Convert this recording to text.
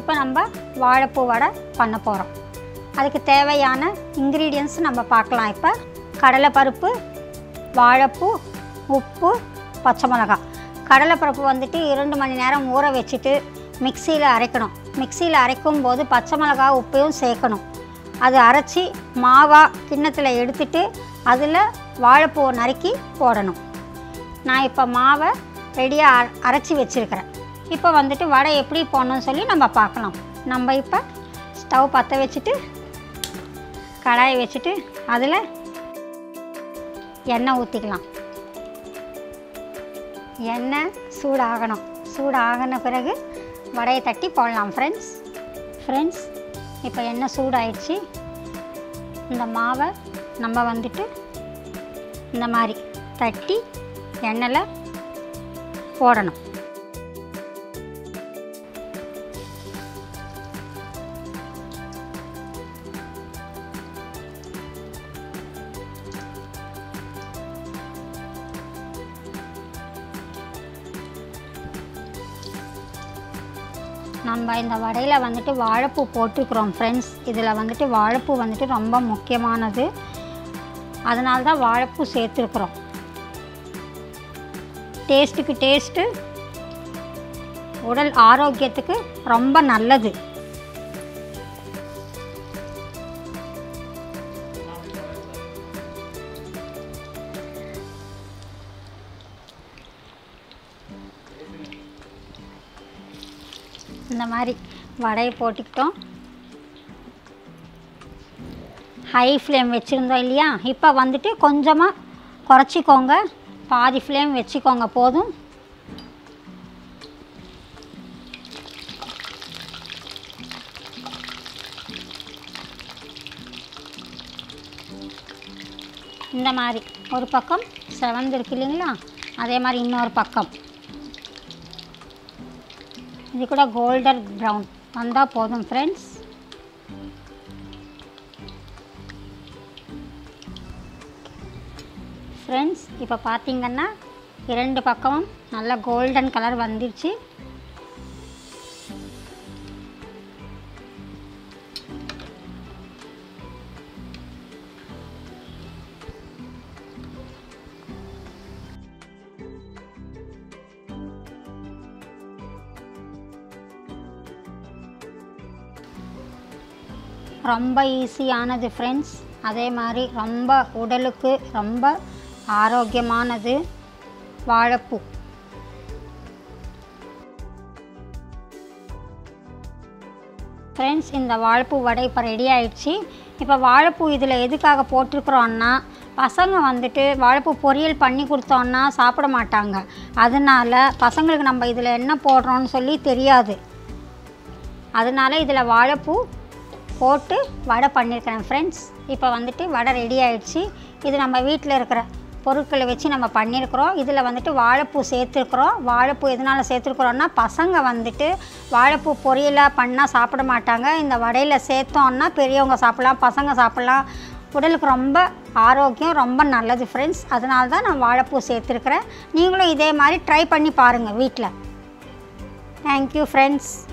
இப்போ நம்ம வாழைப்பூ வடை பண்ண போகிறோம் அதுக்கு தேவையான இன்க்ரீடியன்ஸ் நம்ம பார்க்கலாம் இப்போ கடலைப்பருப்பு வாழைப்பூ உப்பு பச்சை மிளகாய் கடலைப்பருப்பு வந்துட்டு இரண்டு மணி நேரம் ஊற வச்சுட்டு மிக்சியில் அரைக்கணும் மிக்சியில் அரைக்கும் போது பச்சை மிளகாய் உப்பையும் சேர்க்கணும் அது அரைச்சி மாவா கிண்ணத்தில் எடுத்துட்டு அதில் வாழைப்பூவை நறுக்கி போடணும் நான் இப்போ மாவை ரெடியாக அரைச்சி வச்சுருக்கிறேன் இப்போ வந்துட்டு வடை எப்படி போடணும்னு சொல்லி நம்ம பார்க்கலாம் நம்ம இப்போ ஸ்டவ் பற்ற வச்சுட்டு கடாயை வச்சுட்டு அதில் எண்ணெய் ஊற்றிக்கலாம் எண்ணெய் சூடாகணும் சூடாகின பிறகு வடையை தட்டி போடலாம் ஃப்ரெண்ட்ஸ் ஃப்ரெண்ட்ஸ் இப்போ எண்ணெய் சூடாயிடுச்சு இந்த மாவை நம்ம வந்துட்டு இந்த மாதிரி தட்டி எண்ணெயில் போடணும் நம்ம இந்த வடையில் வந்துட்டு வாழைப்பூ போட்டுக்கிறோம் ஃப்ரெண்ட்ஸ் இதில் வந்துட்டு வாழைப்பூ வந்துட்டு ரொம்ப முக்கியமானது அதனால தான் வாழைப்பூ சேர்த்துருக்குறோம் டேஸ்ட்டுக்கு டேஸ்ட்டு உடல் ஆரோக்கியத்துக்கு ரொம்ப நல்லது இந்த மாதிரி வடையை போட்டுக்கிட்டோம் ஹை ஃப்ளேம் வச்சுருந்தோம் இல்லையா இப்போ வந்துட்டு கொஞ்சமாக குறைச்சிக்கோங்க பாதி ஃப்ளேம் வச்சுக்கோங்க போதும் இந்த மாதிரி ஒரு பக்கம் செவந்திருக்கு இல்லைங்களா அதே மாதிரி இன்னொரு பக்கம் இது கூட கோல்டன் ப்ரௌன் வந்தால் போதும் ஃப்ரெண்ட்ஸ் ஃப்ரெண்ட்ஸ் இப்போ பார்த்தீங்கன்னா இரண்டு பக்கமும் நல்ல கோல்டன் கலர் வந்துடுச்சு ரொம்ப ஈஸியானது ஃப்ரெண்ட்ஸ் அதே மாதிரி ரொம்ப உடலுக்கு ரொம்ப ஆரோக்கியமானது வாழைப்பூ ஃப்ரெண்ட்ஸ் இந்த வாழைப்பூ வடை இப்போ ரெடி ஆயிடுச்சு இப்போ வாழைப்பூ இதில் எதுக்காக போட்டிருக்கிறோன்னா பசங்க வந்துட்டு வாழைப்பூ பொரியல் பண்ணி கொடுத்தோன்னா சாப்பிட மாட்டாங்க அதனால பசங்களுக்கு நம்ம இதில் என்ன போடுறோன்னு சொல்லி தெரியாது அதனால இதில் வாழைப்பூ போட்டு வடை பண்ணியிருக்கிறேன் ஃப்ரெண்ட்ஸ் இப்போ வந்துட்டு வடை ரெடி ஆயிடுச்சு இது நம்ம வீட்டில் இருக்கிற பொருட்களை வச்சு நம்ம பண்ணியிருக்கிறோம் இதில் வந்துட்டு வாழைப்பூ சேர்த்துருக்குறோம் வாழைப்பூ எதனால் சேர்த்துருக்குறோன்னா பசங்க வந்துட்டு வாழைப்பூ பொரியலாக பண்ணால் சாப்பிட மாட்டாங்க இந்த வடையில் சேர்த்தோன்னா பெரியவங்க சாப்பிட்லாம் பசங்க சாப்பிட்லாம் உடலுக்கு ரொம்ப ஆரோக்கியம் ரொம்ப நல்லது ஃப்ரெண்ட்ஸ் அதனால தான் நான் வாழைப்பூ சேர்த்துருக்குறேன் நீங்களும் இதே மாதிரி ட்ரை பண்ணி பாருங்கள் வீட்டில் தேங்க்யூ ஃப்ரெண்ட்ஸ்